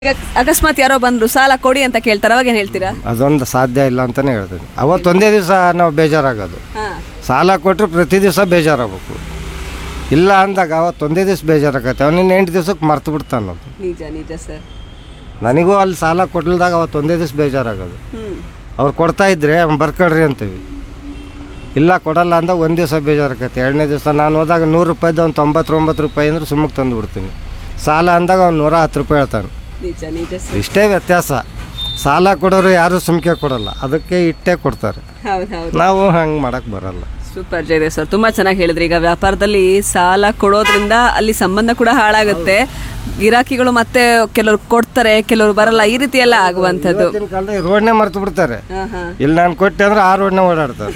ಈಗ ಅಕಸ್ಮಾತ್ ಯಾರೋ ಬಂದ್ರು ಸಾಲ ಕೊಡಿ ಅಂತ ಕೇಳ್ತಾರ ಅವಾಗ ಏನ್ ಹೇಳ್ತೀರಾ ಅದೊಂದು ಸಾಧ್ಯ ಇಲ್ಲ ಅಂತಲೇ ಹೇಳ್ತೀನಿ ಅವತ್ತೊಂದೇ ದಿವಸ ನಾವು ಬೇಜಾರಾಗೋದು ಹಾ ಸಾಲ ಕೊಟ್ಟರೆ ಪ್ರತಿ ದಿವಸ ಬೇಜಾರಾಗಬೇಕು ಇಲ್ಲ ಅಂದಾಗ ಅವತ್ತೊಂದೇ ದಿವಸ ಬೇಜಾರಾಗತ್ತೆ ಅವನಿನ್ನ ಎಂಟು ದಿವ್ಸಕ್ಕೆ ಮರ್ತು ಬಿಡ್ತಾನೆ ಅದು ನಿಜ ನಿಜ ಸರ್ ನನಗೂ ಅಲ್ಲಿ ಸಾಲ ಕೊಟ್ಲಿದಾಗ ಅವತ್ತೊಂದೇ ದಿವಸ ಬೇಜಾರಾಗೋದು ಹ್ಮ್ ಅವ್ರು ಕೊಡ್ತಾ ಇದ್ರೆ ಅವ್ನು ಬರ್ಕೊಳ್ರಿ ಅಂತೀವಿ ಇಲ್ಲ ಕೊಡಲ್ಲ ಅಂದಾಗ ಒಂದು ದಿವಸ ಬೇಜಾರಾಗತ್ತೆ ಎರಡನೇ ದಿವಸ ನಾನು ಹೋದಾಗ ನೂರು ರೂಪಾಯ್ದು ಅವ್ನು ತೊಂಬತ್ತೊಂಬತ್ತು ರೂಪಾಯಿ ಅಂದ್ರೆ ಸುಮ್ಮಕ್ಕೆ ತಂದು ಬಿಡ್ತೀನಿ ಸಾಲ ಅಂದಾಗ ಅವ್ನು ನೂರ ಹತ್ತು ರೂಪಾಯಿ ಹೇಳ್ತಾನೆ ನಿಜ ನಿಜ ಸರ್ ಇಷ್ಟೇ ವ್ಯತ್ಯಾಸ ಸಾಲ ಕೊಡೋರು ಯಾರು ಸುಮ್ಕೆ ಕೊಡಲ್ಲ ಅದಕ್ಕೆ ಇಟ್ಟೇ ಕೊಡ್ತಾರೆ ಹೌದು ಹೌದು ನಾವು ಹಂಗೆ ಮಾಡಕ್ಕೆ ಬರಲ್ಲ ಸೂಪರ್ ಜಯದೇವ್ ಸರ್ ತುಂಬಾ ಚೆನ್ನಾಗಿ ಹೇಳಿದ್ರಿ ಈಗ ವ್ಯಾಪಾರದಲ್ಲಿ ಸಾಲ ಕೊಡೋದ್ರಿಂದ ಅಲ್ಲಿ ಸಂಬಂಧ ಕೂಡ ಹಾಳಾಗುತ್ತೆ ಗಿರಾಕಿಗಳು ಮತ್ತೆ ಕೆಲವರು ಕೊಡ್ತಾರೆ ಕೆಲವರು ಬರಲ್ಲ ಈ ರೀತಿ ಎಲ್ಲ ಆಗುವಂಥದ್ದು ಇವತ್ತಿನ ಕಾಲದಲ್ಲಿ ರೋಡ್ನೇ ಮರ್ತು ಬಿಡ್ತಾರೆ ಹಾ ಹಾ ಇಲ್ಲಿ ನಾನು ಕೊಟ್ಟೆ ಅಂದ್ರೆ ಆ ರೋಡ್ನೇ ಓಡಾಡ್ತಾರೆ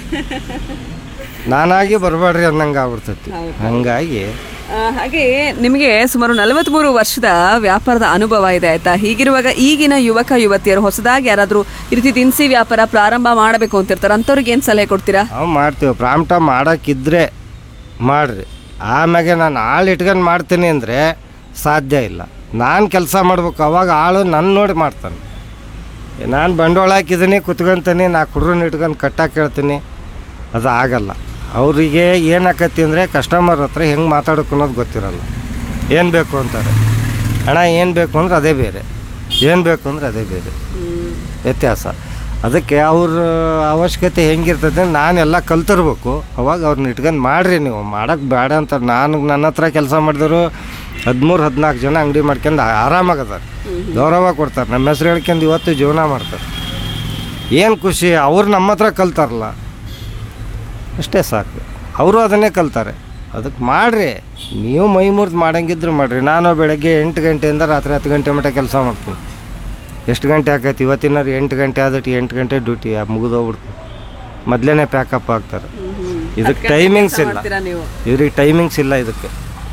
ನಾನಾಗಿ ಬರಬೇಡ್ರಿ ಅನ್ನಂಗೆ ಆಗ್ಬಿಡ್ತೈತಿ ಹಂಗಾಗಿ ಆ, ಹಾಗೆ ನಿಮಗೆ ಸುಮಾರು ನಲವತ್ಮೂರು ವರ್ಷದ ವ್ಯಾಪಾರದ ಅನುಭವ ಇದೆ ಆಯ್ತಾ ಹೀಗಿರುವಾಗ ಈಗಿನ ಯುವಕ ಯುವತಿಯರು ಹೊಸದಾಗಿ ಯಾರಾದರೂ ಈ ರೀತಿ ದಿನಸಿ ವ್ಯಾಪಾರ ಪ್ರಾರಂಭ ಮಾಡಬೇಕು ಅಂತಿರ್ತಾರೆ ಅಂಥವ್ರಿಗೆ ಏನು ಸಲಹೆ ಕೊಡ್ತೀರಾ ನಾವು ಮಾಡ್ತೀವಿ ಪ್ರಾಂಪ್ಟ ಮಾಡೋಕ್ಕಿದ್ರೆ ಮಾಡಿರಿ ಆಮ್ಯಾಗೆ ನಾನು ಆಳು ಇಟ್ಕೊಂಡು ಮಾಡ್ತೀನಿ ಅಂದರೆ ಸಾಧ್ಯ ಇಲ್ಲ ನಾನು ಕೆಲಸ ಮಾಡ್ಬೇಕು ಅವಾಗ ಆಳು ನನ್ನ ನೋಡಿ ಮಾಡ್ತಾನೆ ನಾನು ಬಂಡವಾಳ ಹಾಕಿದ್ದೀನಿ ಕುತ್ಕೊಂತೀನಿ ನಾ ಕುಡ್ರನ್ನ ಇಟ್ಕೊಂಡು ಕಟ್ಟಾಕ್ ಹೇಳ್ತೀನಿ ಅದು ಆಗಲ್ಲ ಅವರಿಗೆ ಏನಾಕತಿ ಅಂದರೆ ಕಸ್ಟಮರ್ ಹತ್ರ ಹೆಂಗೆ ಮಾತಾಡೋಕೆ ಅನ್ನೋದು ಗೊತ್ತಿರಲ್ಲ ಏನು ಬೇಕು ಅಂತಾರೆ ಹಣ ಏನು ಬೇಕು ಅಂದ್ರೆ ಅದೇ ಬೇರೆ ಏನು ಬೇಕು ಅಂದ್ರೆ ಅದೇ ಬೇರೆ ವ್ಯತ್ಯಾಸ ಅದಕ್ಕೆ ಅವ್ರ ಅವಶ್ಯಕತೆ ಹೆಂಗಿರ್ತದೆ ನಾನೆಲ್ಲ ಕಲ್ತಿರ್ಬೇಕು ಅವಾಗ ಅವ್ರನ್ನ ಇಟ್ಕೊಂಡು ಮಾಡ್ರಿ ನೀವು ಮಾಡೋಕ್ಕೆ ಬೇಡ ಅಂತ ನಾನು ನನ್ನ ಹತ್ರ ಕೆಲಸ ಮಾಡಿದವರು ಹದಿಮೂರು ಹದಿನಾಲ್ಕು ಜನ ಅಂಗಡಿ ಮಾಡ್ಕೊಂಡು ಆರಾಮಾಗದಾರೆ ಗೌರವ ಕೊಡ್ತಾರೆ ನಮ್ಮ ಹೆಸ್ರು ಹೇಳ್ಕೊಂಡು ಇವತ್ತು ಜೀವನ ಮಾಡ್ತಾರೆ ಏನು ಖುಷಿ ಅವ್ರು ನಮ್ಮ ಹತ್ರ ಕಲ್ತಾರಲ್ಲ ಅಷ್ಟೇ ಸಾಕು ಅವರು ಅದನ್ನೇ ಕಲ್ತಾರೆ ಅದಕ್ಕೆ ಮಾಡಿರಿ ನೀವು ಮೈ ಮುರಿದು ಮಾಡಂಗಿದ್ರು ಮಾಡಿರಿ ನಾನು ಬೆಳಗ್ಗೆ ಎಂಟು ಗಂಟೆಯಿಂದ ರಾತ್ರಿ ಹತ್ತು ಗಂಟೆ ಮಟ್ಟ ಕೆಲಸ ಮಾಡ್ತೀನಿ ಎಷ್ಟು ಗಂಟೆ ಆಕೈತಿ ಇವತ್ತಿನ ಎಂಟು ಗಂಟೆ ಆದಟ್ಟು ಎಂಟು ಗಂಟೆ ಡ್ಯೂಟಿ ಮುಗಿದೋಗ್ಬಿಡ್ತೀನಿ ಮೊದಲೇ ಪ್ಯಾಕಪ್ ಆಗ್ತಾರೆ ಇದಕ್ಕೆ ಟೈಮಿಂಗ್ಸ್ ಇಲ್ಲ ಮಾಡ್ತೀರಾ ನೀವು ಇವ್ರಿಗೆ ಟೈಮಿಂಗ್ಸ್ ಇಲ್ಲ ಇದಕ್ಕೆ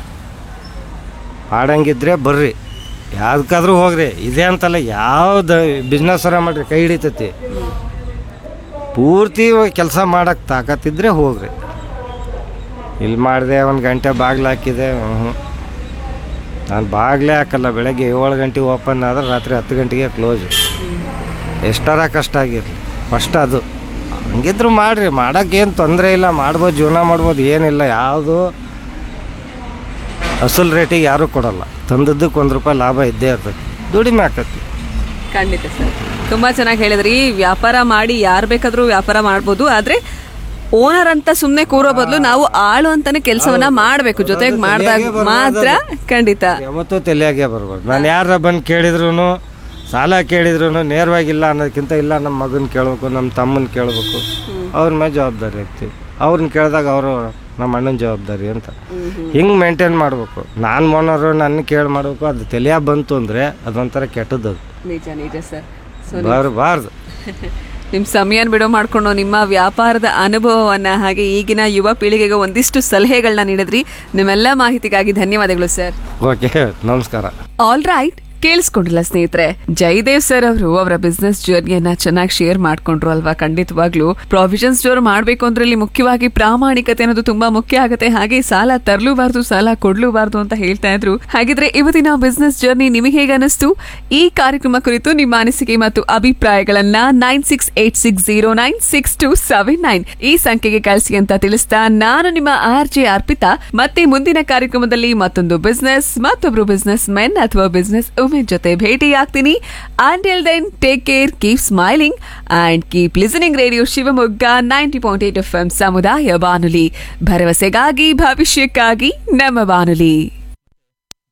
ಮಾಡಂಗಿದ್ರೆ ಬರ್ರಿ ಯಾವ್ದಕ್ಕಾದ್ರೂ ಹೋಗ್ರಿ ಇದೆ ಅಂತಲ್ಲ ಯಾವ್ದು ಬಿಸ್ನೆಸ್ಸರ ಮಾಡಿರಿ ಕೈ ಹಿಡಿತೈತಿ ಪೂರ್ತಿ ಕೆಲಸ ಮಾಡಕ್ಕೆ ತಾಕತ್ತಿದ್ರೆ ಹೋಗ್ರಿ ಇಲ್ಲಿ ಮಾಡಿದೆ ಒಂದು ಗಂಟೆ ಬಾಗಿಲು ಹಾಕಿದೆ ಹ್ಞೂ ನಾನು ಬಾಗಿಲೇ ಹಾಕಲ್ಲ ಬೆಳಗ್ಗೆ ಏಳು ಗಂಟೆಗೆ ಓಪನ್ ಆದ್ರೆ ರಾತ್ರಿ ಹತ್ತು ಗಂಟೆಗೆ ಕ್ಲೋಸ್ ಎಷ್ಟರ ಕಷ್ಟ ಆಗಿರಲಿ ಫಸ್ಟ್ ಅದು ಹಂಗಿದ್ರು ಮಾಡಿರಿ ಮಾಡೋಕ್ಕೇನು ತೊಂದರೆ ಇಲ್ಲ ಮಾಡ್ಬೋದು ಜೀವನ ಮಾಡ್ಬೋದು ಏನಿಲ್ಲ ಯಾವುದು ಅಸಲು ರೇಟಿಗೆ ಯಾರೂ ಕೊಡಲ್ಲ ತಂದದ್ದಕ್ಕೆ ಒಂದು ರೂಪಾಯಿ ಲಾಭ ಇದ್ದೇ ಇರ್ತದೆ ದುಡಿಮೆ ಆಕತಿ ಖಂಡಿತ ಸರ್ ತುಂಬಾ ಚೆನ್ನಾಗಿ ಹೇಳಿದ್ರಿ ವ್ಯಾಪಾರ ಮಾಡಿ ಯಾರು ಬೇಕಾದ್ರೂ ವ್ಯಾಪಾರ ಮಾಡ್ಬೋದು ಆದ್ರೆ ಓನರ್ ಅಂತ ಸುಮ್ನೆ ಕೂರೋ ಬದಲು ನಾವು ಆಳು ಅಂತಾನೆ ಕೆಲಸವನ್ನ ಮಾಡ್ಬೇಕು ಜೊತೆಗೆ ಮಾಡಿದಾಗ ಮಾತ್ರ ಖಂಡಿತ ಯಾವತ್ತೂ ತಲೆಯಾಗೆ ಬರ್ಬಾರ್ದು ನಾನು ಯಾರ ಬಂದು ಕೇಳಿದ್ರು ಸಾಲ ಕೇಳಿದ್ರು ನೇರವಾಗಿಲ್ಲ ಅನ್ನೋದಕ್ಕಿಂತ ಇಲ್ಲ ನಮ್ಮ ಮಗನ ಕೇಳಬೇಕು ನಮ್ಮ ತಮ್ಮನ ಕೇಳಬೇಕು ಅವ್ರ ಮೇಲೆ ಜವಾಬ್ದಾರಿ ಆಗ್ತೀವಿ ಅವ್ರನ್ನ ಕೇಳಿದಾಗ ಅವರು ನಮ್ಮ ಅಣ್ಣನ ಜವಾಬ್ದಾರಿ ಅಂತ ಹಿಂಗೆ ಮೇಂಟೈನ್ ಮಾಡಬೇಕು ನಾನು ಮೊನ್ನೋರು ನನ್ನ ಕೇಳಿ ಮಾಡಬೇಕು ಅದು ತಲೆಯಾಗ ಬಂತು ಅಂದರೆ ಅದೊಂಥರ ಕೆಟ್ಟದ್ದು ಅದು ನಿಜ ನಿಜ ಸರ್ ಸೊ ಬರಬಾರ್ದು ನಿಮ್ಮ ಸಮಯನ ಬಿಡೋ ಮಾಡ್ಕೊಂಡು ನಿಮ್ಮ ವ್ಯಾಪಾರದ ಅನುಭವವನ್ನ ಹಾಗೆ ಈಗಿನ ಯುವ ಪೀಳಿಗೆಗೆ ಒಂದಿಷ್ಟು ಸಲಹೆಗಳನ್ನ ನೀಡಿದ್ರಿ ನಿಮ್ಮೆಲ್ಲ ಮಾಹಿತಿಗಾಗಿ ಧನ್ಯವಾದಗಳು ಸರ್ ಓಕೆ ನಮಸ್ಕಾರ ಆಲ್ ರೈಟ್ ಕೇಳಿಸ್ಕೊಂಡಿಲ್ಲ ಸ್ನೇಹಿತರೆ ಜಯದೇವ್ ಸರ್ ಅವರು ಅವರ ಬಿಸ್ನೆಸ್ ಜರ್ನಿಯನ್ನ ಚೆನ್ನಾಗಿ ಶೇರ್ ಮಾಡ್ಕೊಂಡ್ರು ಅಲ್ವಾ ಖಂಡಿತವಾಗ್ಲೂ ಪ್ರಾವಿಷನ್ ಸ್ಟೋರ್ ಮಾಡ್ಬೇಕು ಅಂದ್ರೆ ಇಲ್ಲಿ ಮುಖ್ಯವಾಗಿ ಪ್ರಾಮಾಣಿಕತೆ ಅನ್ನೋದು ತುಂಬಾ ಮುಖ್ಯ ಆಗುತ್ತೆ ಹಾಗೆ ಸಾಲ ತರ್ಲೂಬಾರ್ದು ಸಾಲ ಕೊಡ್ಲೂಬಾರ್ದು ಅಂತ ಹೇಳ್ತಾ ಇದ್ರು ಹಾಗಿದ್ರೆ ಇವತ್ತಿನ ಬಿಸ್ನೆಸ್ ಜರ್ನಿ ನಿಮಗೆ ಹೇಗೆ ಅನಿಸ್ತು ಈ ಕಾರ್ಯಕ್ರಮ ಕುರಿತು ನಿಮ್ಮ ಅನಿಸಿಕೆ ಮತ್ತು ಅಭಿಪ್ರಾಯಗಳನ್ನ nine six eight six zero nine six two seven nine ಈ ಸಂಖ್ಯೆಗೆ ಕಳಿಸಿ ಅಂತ ತಿಳಿಸ್ತಾ ನಾನು ನಿಮ್ಮ ಆರ್ ಜೆ ಅರ್ಪಿತಾ ಮತ್ತೆ ಮುಂದಿನ ಕಾರ್ಯಕ್ರಮದಲ್ಲಿ ಮತ್ತೊಂದು ಬಿಸ್ನೆಸ್ ಮತ್ತೊಬ್ರು ಬಿಸ್ನೆಸ್ ಮೆನ್ ಅಥವಾ ಬಿಸ್ನೆಸ್ ವುಮೆನ್ ಜೊತೆ ಭೇಟಿಯಾಗ್ತೀನಿ until then take care keep smiling and keep listening radio Shivamogga ninety point eight F M ಸಮುದಾಯ ಬಾನುಲಿ ಭರವಸೆಗಾಗಿ ಭವಿಷ್ಯಕ್ಕಾಗಿ ನಮ್ಮ ಬಾನುಲಿ